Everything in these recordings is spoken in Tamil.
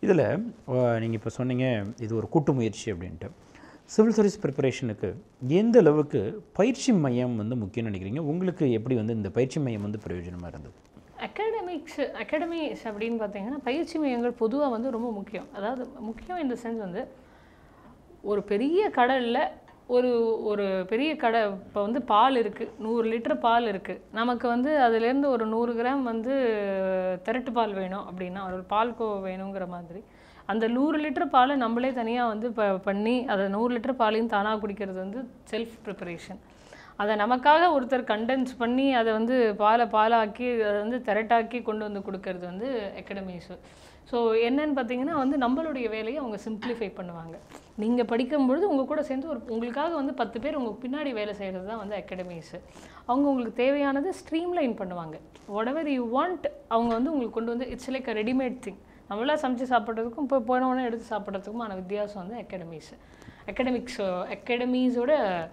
இதில் நீங்கள் இப்போ சொன்னீங்க இது ஒரு கூட்டு முயற்சி அப்படின்ட்டு சிவில் சர்வீஸ் ப்ரிப்பரேஷனுக்கு எந்த அளவுக்கு பயிற்சி மையம் வந்து முக்கியம்னு நினைக்கிறீங்க உங்களுக்கு எப்படி வந்து இந்த பயிற்சி மையம் வந்து பிரயோஜனமாக இருந்தது அகாடமிக்ஸ் அகாடமிஸ் அப்படின்னு பார்த்தீங்கன்னா பயிற்சி மையங்கள் பொதுவாக வந்து ரொம்ப முக்கியம் அதாவது முக்கியம் இந்த சென்ஸ் வந்து ஒரு பெரிய கடலில் ஒரு ஒரு பெரிய கடை இப்போ வந்து பால் இருக்குது நூறு லிட்டர் பால் இருக்குது நமக்கு வந்து அதுலேருந்து ஒரு நூறு கிராம் வந்து திரட்டு பால் வேணும் அப்படின்னா ஒரு பால் கோவா வேணுங்கிற மாதிரி அந்த நூறு லிட்டர் பாலை நம்மளே தனியாக வந்து ப பண்ணி அதை நூறு லிட்டர் பாலையும் தானாக குடிக்கிறது வந்து செல்ஃப் ப்ரிப்பரேஷன் அதை நமக்காக ஒருத்தர் கண்டென்ஸ் பண்ணி அதை வந்து பாலை பாலாக்கி அதை வந்து திரட்டாக்கி கொண்டு வந்து கொடுக்கறது வந்து அகாடமிஸ் ஸோ என்னன்னு பார்த்தீங்கன்னா வந்து நம்மளுடைய வேலையை அவங்க சிம்பிளிஃபை பண்ணுவாங்க நீங்கள் படிக்கும்பொழுது உங்கள் கூட சேர்ந்து ஒரு உங்களுக்காக வந்து பத்து பேர் உங்கள் பின்னாடி வேலை செய்கிறது தான் வந்து அகாடமிஸு அவங்க உங்களுக்கு தேவையானது ஸ்ட்ரீம்லைன் பண்ணுவாங்க whatever யூ வாண்ட் அவங்க வந்து உங்களுக்கு கொண்டு வந்து it's like a readymade thing நம்மளாம் சமைச்சு சாப்பிட்றதுக்கும் இப்போ போன உடனே எடுத்து சாப்பிட்றதுக்குமான வித்தியாசம் வந்து அகாடமிஸ் அகாடமிக்ஸ் அகாடமிஸோட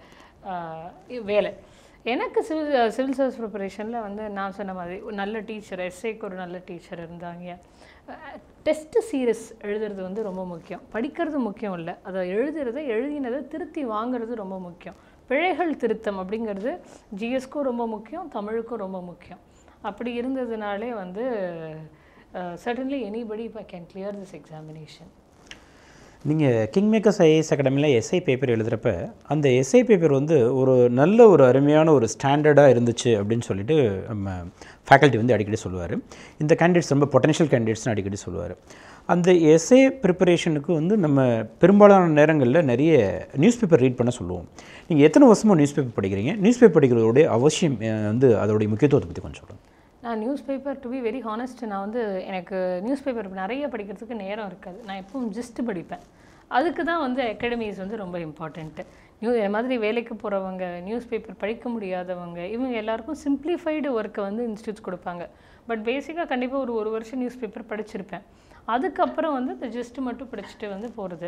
வேலை எனக்கு சிவில் சிவில் சர்வீஸ் ப்ரிப்பரேஷனில் வந்து நான் சொன்ன மாதிரி ஒரு நல்ல டீச்சர் எஸ்ஏக்கு ஒரு நல்ல டீச்சர் இருந்தாங்க டெஸ்ட் சீரியஸ் எழுதுறது வந்து ரொம்ப முக்கியம் படிக்கிறது முக்கியம் இல்லை அதை எழுதுறதை எழுதினதை திருத்தி வாங்குறது ரொம்ப முக்கியம் பிழைகள் திருத்தம் அப்படிங்கிறது ஜிஎஸ்க்கும் ரொம்ப முக்கியம் தமிழுக்கும் ரொம்ப முக்கியம் அப்படி இருந்ததுனாலே வந்து சடன்லி எனிபடி இப்போ கேன் கிளியர் திஸ் எக்ஸாமினேஷன் நீங்கள் கிங் மேக்கர்ஸ் ஐஏஎஸ் அகாடமியில் எஸ்ஐ பேப்பர் எழுதுகிறப்ப அந்த எஸ்ஐ பேப்பர் வந்து ஒரு நல்ல ஒரு அருமையான ஒரு ஸ்டாண்டர்டாக இருந்துச்சு அப்படின்னு சொல்லிட்டு நம்ம ஃபேக்கல்ட்டி வந்து அடிக்கடி சொல்லுவார் இந்த கேண்டிடேட்ஸ் ரொம்ப பொட்டன்ஷியல் கேண்டிடேட்ஸ்னு அடிக்கடி சொல்லுவார் அந்த எஸ்ஏ ப்ரிப்பரேஷனுக்கு வந்து நம்ம பெரும்பாலான நேரங்களில் நிறைய நியூஸ் பேப்பர் ரீட் பண்ண சொல்லுவோம் நீங்கள் எத்தனை வருஷமாக நியூஸ் பேப்பர் படிக்கிறீங்க நியூஸ் பேப்பர் படிக்கிறதோடைய அவசியம் அஹ், வந்து அதோடைய முக்கியத்துவத்தை பற்றி கொஞ்சம் சொல்லுங்கள் நான் newspaper to be very honest நான் வந்து எனக்கு நியூஸ் பேப்பர் நிறைய படிக்கிறதுக்கு நேரம் இருக்காது நான் எப்பவும் ஜஸ்ட் படிப்பேன் அதுக்கு தான் வந்து அகாடமிஸ் வந்து ரொம்ப இம்பார்ட்டண்ட்டு நியூ என் மாதிரி வேலைக்கு போகிறவங்க நியூஸ் பேப்பர் படிக்க முடியாதவங்க இவங்க எல்லாருக்கும் சிம்பிளிஃபைடு ஒர்க்கை வந்து இன்ஸ்டியூட்ஸ் கொடுப்பாங்க பட் பேசிக்காக கண்டிப்பாக ஒரு ஒரு வருஷம் நியூஸ் பேப்பர் படிச்சிருப்பேன் அதுக்கப்புறம் வந்து இந்த ஜஸ்ட் மட்டும் படிச்சுட்டு வந்து போகிறது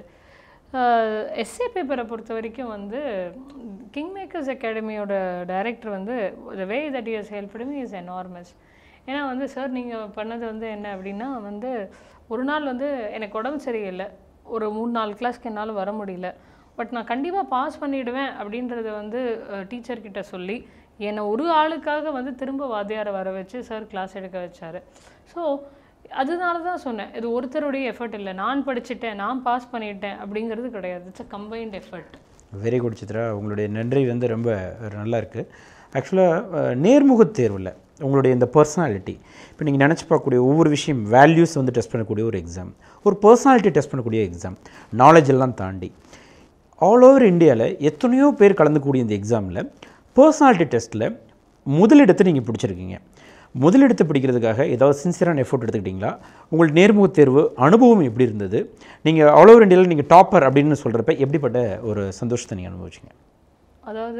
எஸ்ஏ பேப்பரை பொறுத்த வரைக்கும் வந்து கிங் மேக்கர்ஸ் அகாடமியோட டைரக்டர் வந்து the way that is help me is enormous ஏன்னா வந்து சார் நீங்கள் பண்ணது வந்து என்ன அப்படின்னா வந்து ஒரு நாள் வந்து எனக்கு உடம்பு சரியில்லை ஒரு மூணு நாலு கிளாஸ்க்கு என்னால் வர முடியல பட் நான் கண்டிப்பாக பாஸ் பண்ணிடுவேன் அப்படின்றத வந்து டீச்சர்கிட்ட சொல்லி என்னை ஒரு ஆளுக்காக வந்து திரும்ப வாத்தியாரை வர வச்சு சார் கிளாஸ் எடுக்க வச்சாரு ஸோ அதனால தான் சொன்னேன் இது ஒருத்தருடைய எஃபர்ட் இல்லை நான் படிச்சுட்டேன் நான் பாஸ் பண்ணிட்டேன் அப்படிங்கிறது கிடையாது it's a combined effort very good Chitra உங்களுடைய நன்றி வந்து ரொம்ப நல்லா இருக்குது ஆக்சுவலாக நேர்முகத் தேர்வில் உங்களுடைய இந்த பர்சனாலிட்டி இப்போ நீங்கள் நினச்சி பார்க்கக்கூடிய ஒவ்வொரு விஷயம் வேல்யூஸ் வந்து டெஸ்ட் பண்ணக்கூடிய ஒரு எக்ஸாம் ஒரு பர்சனாலிட்டி டெஸ்ட் பண்ணக்கூடிய எக்ஸாம் நாலேஜ் எல்லாம் தாண்டி ஆல் ஓவர் இந்தியாவில் எத்தனையோ பேர் கலந்துக்கூடிய இந்த எக்ஸாமில் பர்சனாலிட்டி டெஸ்ட்டில் முதலிடத்தை நீங்கள் பிடிச்சிருக்கீங்க முதலிடத்தை பிடிக்கிறதுக்காக ஏதாவது சின்சியரான எஃபோர்ட் எடுத்துக்கிட்டீங்களா உங்கள் நேர்முகத் தேர்வு அனுபவம் எப்படி இருந்தது நீங்கள் ஆல் ஓவர் இந்தியாவில் நீங்கள் டாப்பர் அப்படின்னு சொல்கிறப்ப எப்படிப்பட்ட ஒரு சந்தோஷத்தை நீங்கள் அனுபவிச்சிங்க அதாவது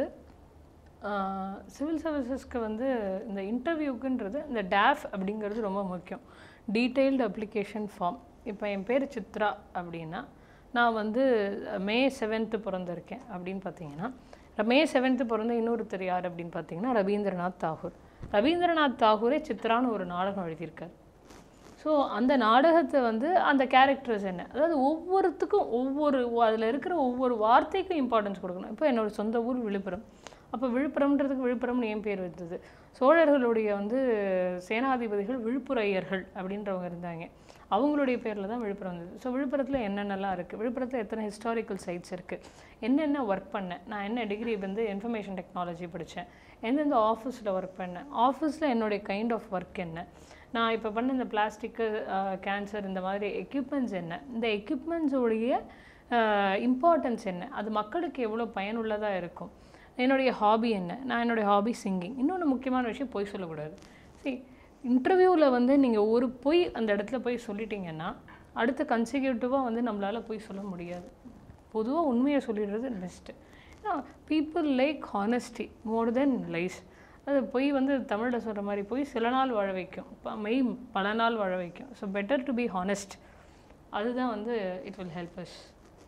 சிவில் சர்வீசஸ்க்கு வந்து இந்த இன்டர்வியூக்குன்றது இந்த டேஃப் அப்படிங்கிறது ரொம்ப முக்கியம் டீட்டெயில்டு அப்ளிகேஷன் ஃபார்ம் இப்போ என் பேர் சித்ரா அப்படின்னா நான் வந்து மே செவன்த்து பிறந்திருக்கேன் அப்படின்னு பார்த்தீங்கன்னா மே செவன்த்து பிறந்த இன்னொருத்தர் யார் அப்படின்னு பார்த்தீங்கன்னா ரவீந்திரநாத் தாகூர் ரவீந்திரநாத் தாகூரே சித்ரான்னு ஒரு நாடகம் எழுதியிருக்கார் ஸோ அந்த நாடகத்தை வந்து அந்த கேரக்டர்ஸ் என்ன அதாவது ஒவ்வொருத்துக்கும் ஒவ்வொரு அதில் இருக்கிற ஒவ்வொரு வார்த்தைக்கும் இம்பார்ட்டன்ஸ் கொடுக்கணும் இப்போ என்னோட சொந்த ஊர் விழுப்புரம் அப்போ விழுப்புரம்ன்றதுக்கு விழுப்புரம்னு ஏன் பேர் வந்தது சோழர்களுடைய வந்து சேனாதிபதிகள் விழுப்புரையர்கள் அப்படின்றவங்க இருந்தாங்க அவங்களுடைய பேரில் தான் விழுப்புரம் வந்தது ஸோ விழுப்புரத்தில் என்னென்னலாம் இருக்குது விழுப்புரத்தில் எத்தனை ஹிஸ்டாரிக்கல் சைட்ஸ் இருக்குது என்னென்ன ஒர்க் பண்ணேன் நான் என்ன டிகிரி வந்து இன்ஃபர்மேஷன் டெக்னாலஜி படித்தேன் எந்தெந்த ஆஃபீஸில் ஒர்க் பண்ணேன் ஆஃபீஸில் என்னுடைய கைண்ட் ஆஃப் ஒர்க் என்ன நான் இப்போ பண்ண இந்த பிளாஸ்டிக்கு கேன்சர் இந்த மாதிரி எக்யூப்மெண்ட்ஸ் என்ன இந்த எக்யூப்மெண்ட்ஸோடைய இம்பார்ட்டன்ஸ் என்ன அது மக்களுக்கு எவ்வளோ பயனுள்ளதாக இருக்கும் என்னுடைய ஹாபி என்ன நான் என்னுடைய ஹாபி சிங்கிங் இன்னொன்று முக்கியமான விஷயம் பொய் சொல்லக்கூடாது சரி இன்டர்வியூவில் வந்து நீங்கள் ஒரு பொய் அந்த இடத்துல போய் சொல்லிட்டீங்கன்னா அடுத்த கன்சிக்யூட்டிவாக வந்து நம்மளால் பொய் சொல்ல முடியாது பொதுவாக உண்மையை சொல்லிடுறது பெஸ்ட்டு ஏன்னா people like honesty more then lies அது பொய் வந்து தமிழில் சொல்கிற மாதிரி பொய் சில நாள் வாழ வைக்கும் ப- மெய் பல நாள் வாழ வைக்கும் so better to be honest அதுதான் வந்து it will help us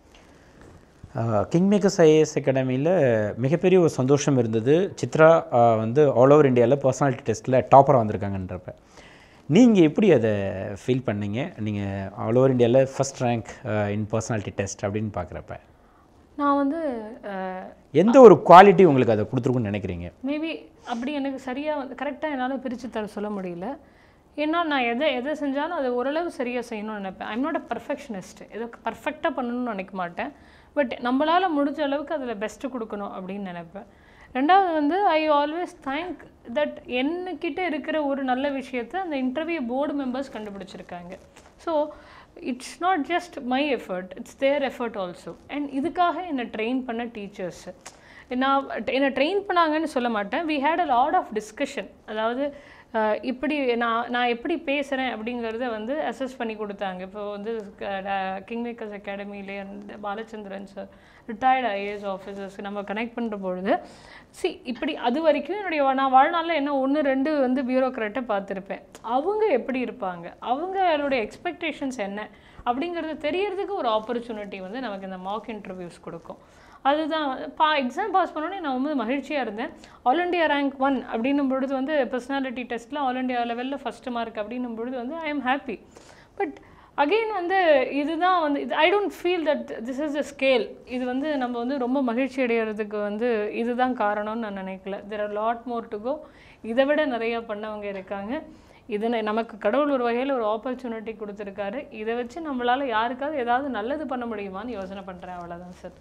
King Makers IAS அகாடமியில் மிகப்பெரிய ஒரு சந்தோஷம் இருந்தது சித்ரா ஆஹ், வந்து ஆல் ஓவர் இந்தியாவில் பர்சனாலிட்டி டெஸ்ட்டில் டாப்பராக வந்திருக்காங்கன்றப்ப நீங்கள் எப்படி அதை ஃபீல் பண்ணீங்க நீங்கள் ஆல் ஓவர் இந்தியாவில் first rank in personality test அப்படின்னு பார்க்குறப்ப நான் வந்து எந்த ஒரு குவாலிட்டி உங்களுக்கு அதை கொடுத்துருக்குன்னு நினைக்கிறீங்க மேபி அப்படி எனக்கு சரியாக வந்து கரெக்டாக என்னால் பிரித்து தர சொல்ல முடியல ஏன்னா நான் எதை எதை செஞ்சாலும் அதை ஓரளவு சரியாக செய்யணும்னு நினைப்பேன் ஐம் நாட் அ பர்ஃபெக்ஷனிஸ்ட் ஏதோ பர்ஃபெக்டாக பண்ணணும்னு நினைக்க மாட்டேன் பட் நம்மளால் முடிஞ்ச அளவுக்கு அதில் பெஸ்ட்டு கொடுக்கணும் அப்படின்னு நினைப்பேன் ரெண்டாவது வந்து ஐ ஆல்வேஸ் தேங்க் தட் என்னக்கிட்ட இருக்கிற ஒரு நல்ல விஷயத்தை அந்த இன்டர்வியூ போர்டு மெம்பர்ஸ் கண்டுபிடிச்சிருக்காங்க so it's not just my effort it's their effort also and இதுக்காக என்னை ட்ரெயின் பண்ண டீச்சர்ஸ் நான் என்னை ட்ரெயின் பண்ணாங்கன்னு சொல்ல மாட்டேன் we had a lot of discussion அதாவது அஹ், இப்படி நான் நான் எப்படி பேசுகிறேன் அப்படிங்கிறத வந்து அசஸ் பண்ணி கொடுத்தாங்க இப்போ வந்து கிங் மேக்கர்ஸ் அகாடமிலே Balachandran sir retired IAS officers நம்ம கனெக்ட் பண்ணுற பொழுது சி இப்படி அது வரைக்கும் என்னுடைய வா- நான் வாழ்நாளில் என்ன ஒன்று ரெண்டு வந்து பியூரோக்ராட்டை பார்த்துருப்பேன் அவங்க எப்படி இருப்பாங்க அவங்களுடைய எக்ஸ்பெக்டேஷன்ஸ் என்ன அப்படிங்கிறது தெரியறதுக்கு ஒரு ஆப்பர்ச்சுனிட்டி வந்து நமக்கு இந்த மார்க் இன்டர்வியூஸ் கொடுக்கும் அதுதான் பா எக்ஸாம் பாஸ் பண்ணோன்னே நான் ரொம்ப மகிழ்ச்சியாக இருந்தேன் ஆல் இண்டியா ரேங்க் ஒன் அப்படின்னும் பொழுது வந்து பர்சனாலிட்டி டெஸ்ட்டில் ஆல் இண்டியா லெவலில் ஃபஸ்ட்டு மார்க் அப்படின்னும் பொழுது வந்து I am happy but again வந்து இதுதான் வந்து இது I don't feel that this is a scale இது வந்து நம்ம வந்து ரொம்ப மகிழ்ச்சி அடைகிறதுக்கு வந்து இதுதான் காரணம்னு நான் நினைக்கல there are lot more to go இதை விட நிறைய பண்ணவங்க இருக்காங்க இதனை நமக்கு கடவுள் ஒரு வகையில் ஒரு ஆப்பர்ச்சுனிட்டி கொடுத்துருக்காரு இதை வச்சு நம்மளால் யாருக்காவது ஏதாவது நல்லது பண்ண முடியுமான்னு யோசனை பண்ணுறேன் அவ்வளோதான் சார்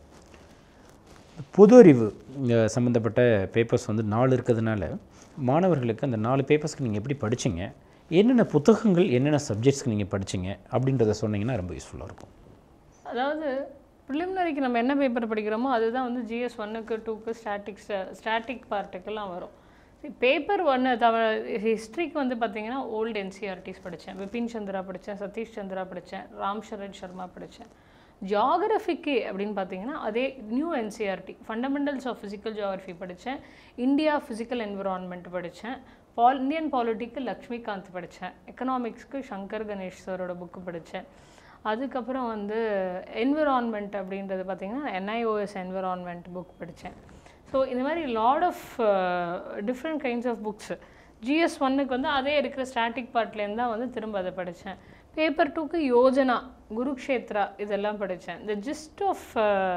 பொது அறிவு அஹ், சம்மந்தப்பட்ட பேப்பர்ஸ் வந்து நாலு இருக்கிறதுனால மாணவர்களுக்கு அந்த நாலு பேப்பர்ஸ்க்கு நீங்கள் எப்படி படிச்சீங்க என்னென்ன புத்தகங்கள் என்னென்ன சப்ஜெக்ட்ஸ்க்கு நீங்கள் படிச்சீங்க அப்படின்றத சொன்னீங்கன்னா ரொம்ப யூஸ்ஃபுல்லாக இருக்கும் அதாவது ப்ரிலிமினரிக்கு நம்ம என்ன பேப்பர் படிக்கிறோமோ அதுதான் வந்து ஜிஎஸ் ஒன்னுக்கு டூக்கு ஸ்டாட்டிக்ஸ் ஸ்டாட்டிக் பார்ட்டுக்கெல்லாம் வரும் பேப்பர் ஒன்று தமிழ் ஹிஸ்ட்ரிக்கு வந்து பார்த்தீங்கன்னா ஓல்டு என்சிஆர்டிஸ் படித்தேன் விபின் சந்திரா படித்தேன் சதீஷ் சந்திரா படித்தேன் ராம் சரண் சர்மா படித்தேன் ஜியாகிரஃபிக்கு அப்படின்னு பார்த்தீங்கன்னா அதே new NCERT fundamentals of physical geography படித்தேன் இந்தியா ஃபிசிக்கல் என்விரான்மெண்ட் படித்தேன் பால் இந்தியன் பாலிட்டிக்கு லக்ஷ்மிகாந்த் படித்தேன் எக்கனாமிக்ஸ்க்கு சங்கர் கணேஷ் சாரோட புக்கு படித்தேன் அதுக்கப்புறம் வந்து என்விரான்மெண்ட் அப்படின்றது பார்த்தீங்கன்னா என்ஐஓஎஸ் என்விரான்மெண்ட் புக் படித்தேன் ஸோ இந்த மாதிரி lot of different kinds of books GS ஒன்னுக்கு வந்து அதே இருக்கிற ஸ்டாட்டிக் பார்ட்லேருந்து தான் வந்து திரும்ப அதை படித்தேன் பேப்பர் டூக்கு யோஜனா குருக்ஷேத்ரா இதெல்லாம் படித்தேன் இந்த gist of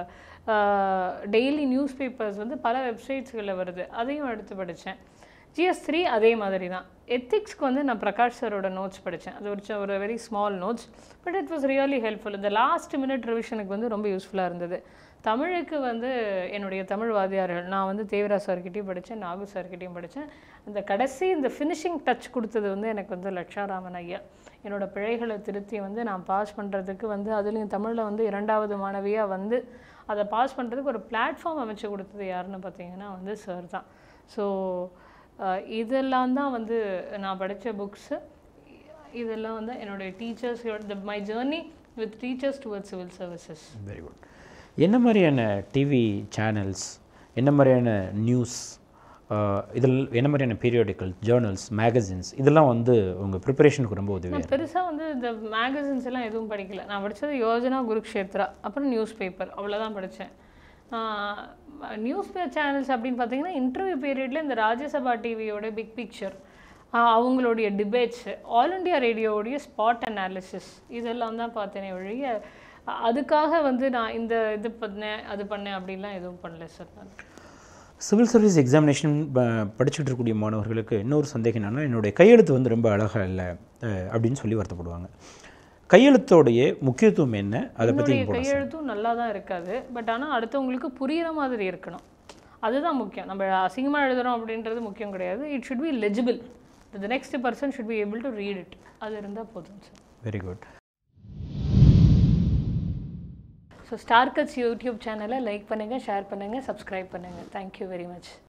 daily newspapers வந்து பல வெப்சைட்ஸ்களில் வருது அதையும் எடுத்து படித்தேன் ஜிஎஸ் த்ரீ அதே மாதிரி தான் எத்திக்ஸ்க்கு வந்து நான் பிரகாஷ் சாரோட நோட்ஸ் படித்தேன் அது ஒரு சி- ஒரு very small notes but it was really helpful இந்த லாஸ்ட் மினிட் ரிவிஷனுக்கு வந்து ரொம்ப யூஸ்ஃபுல்லாக இருந்தது தமிழுக்கு வந்து என்னுடைய தமிழ் வாத்தியார்கள் நான் வந்து தேவராஜ் சார்கிட்டையும் படித்தேன் நாகு சார்கிட்டையும் படித்தேன் இந்த கடைசி இந்த ஃபினிஷிங் டச் கொடுத்தது வந்து எனக்கு வந்து லட்சாராமன் ஐயா என்னோட பிழைகளை திருத்தி வந்து நான் பாஸ் பண்ணுறதுக்கு வந்து அதுலேயும் தமிழில் வந்து இரண்டாவது மாணவியாக வந்து அதை பாஸ் பண்ணுறதுக்கு ஒரு பிளாட்ஃபார்ம் அமைச்சு கொடுத்தது யாருன்னு பார்த்தீங்கன்னா வந்து சார் தான் ஸோ இதெல்லாம் தான் வந்து நான் படித்த புக்ஸு இதெல்லாம் வந்து என்னுடைய teachers my journey with teachers towards civil services very good என்ன மாதிரியான டிவி சேனல்ஸ் என்ன மாதிரியான நியூஸ் இதில் என்ன மாதிரியான பீரியாடிக்கல் ஜேர்னல்ஸ் மேகசின்ஸ் இதெல்லாம் வந்து உங்கள் ப்ரிப்பரேஷனுக்கு ரொம்ப உதவியாக நான் பெருசாக வந்து இந்த மேகசின்ஸ் எல்லாம் எதுவும் படிக்கல நான் படித்தது யோஜனா குருக்ஷேத்ரா அப்புறம் நியூஸ் பேப்பர் அவ்வளோதான் படித்தேன் நியூஸ் பேப்பர் சேனல்ஸ் அப்படின்னு பார்த்தீங்கன்னா இன்டர்வியூ பீரியடில் இந்த ராஜ்யசபா டிவியோட பிக் பிக்சர் அவங்களுடைய டிபேட்ஸ் ஆல் இண்டியா ரேடியோவுடைய ஸ்பாட் அனாலிசிஸ் இதெல்லாம் தான் பார்த்தேனே ஒழிய அ- அதுக்காக வந்து நான் இந்த இது பண்ணேன் அது பண்ணேன் அப்படின்லாம் எதுவும் பண்ணல சார் நான் சிவில் சர்வீஸ் எக்ஸாமினேஷன் படிச்சுட்டு இருக்கக்கூடிய மாணவர்களுக்கு இன்னொரு சந்தேகம் என்னன்னா என்னுடைய கையெழுத்து வந்து ரொம்ப அழகாக இல்லை அஹ், அப்படின்னு சொல்லி வருத்தப்படுவாங்க கையெழுத்தோடைய முக்கியத்துவம் என்ன அதை பற்றி என்னுடைய கையெழுத்தும் நல்லா தான் இருக்காது பட் ஆனால் அடுத்தவங்களுக்கு புரியிற மாதிரி இருக்கணும் அதுதான் முக்கியம் நம்ம அசிங்கமாக எழுதுறோம் அப்படின்றது முக்கியம் கிடையாது it should be legible the next person should be able to read it அது இருந்தால் போதும் sir very good so Star Cuts YouTube சேனலை லைக் பண்ணுங்கள் ஷேர் பண்ணுங்கள் சப்ஸ்கிரைப் பண்ணுங்கள் தேங்க்யூ வெரி மச்